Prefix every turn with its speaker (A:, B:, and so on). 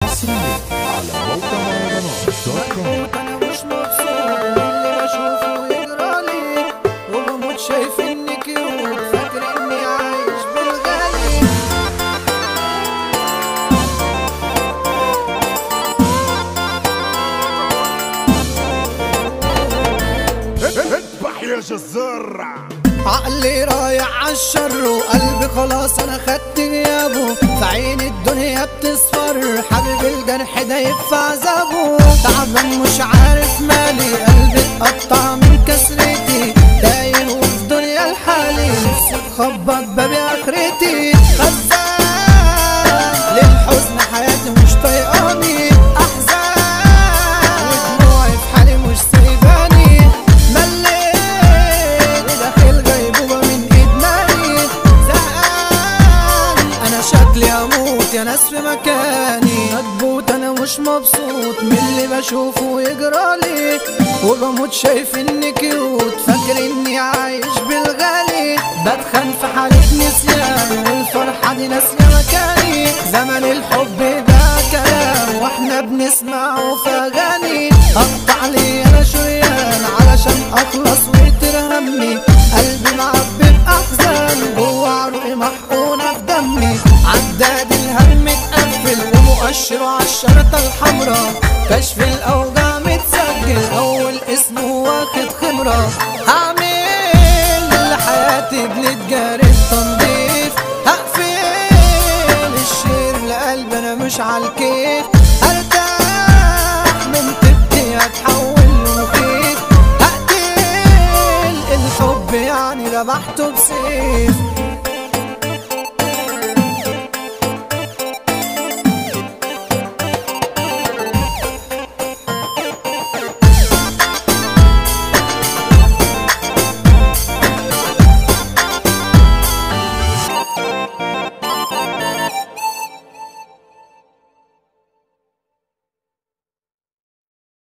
A: حصريا على موقع مهرجانات دوت كوم
B: انا مش مبسوط من اللي بشوفه يجرالي وبموت شايف اني كيوت فاكر اني عايش بالغالي
A: اذبح يا جزار
B: عقلي رايح عالشر وقلبي خلاص انا خدت غيابه في عين الدنيا بتصفر حبيب الجرح ده يدفع عذابه تعبان مش عارف مالي قلبي اتقطع من كسرتي داير وفي دنيا الحالي نفسي تخبط بابي اخرتي خزان للحزن حياتي مش طايقاني احزان ودموعي في حالي مش سايباني مليت داخل غيبوبة من ادماني زهقان انا شكلي هموت يا ناس في مكاني مكبوت انا مش مبسوط من اللي بشوفه يجرالي وبموت شايف اني كيوت فاكر اني عايش بالغالي بتخن في حالة نسيان والفرحة دي ناسية مكاني زمن الحب ده كلام واحنا بنسمعه في اغاني اقطع لي انا شريان علشان اخلص وترهمني قلبي معبي باحزان جوه عروقي محقونه في دمي عداد الهم اتقفل ومؤشره عالشرطه الحمراء كشف الاوجاع متسجل اول اسم واخد خبره هعمل لحياتي بنتجاري تنظيف هقفل الشير لقلب انا مش عالكيف ارتاح من تبكي هتحول لمخيف هقتل الحب يعني ذبحته بسيف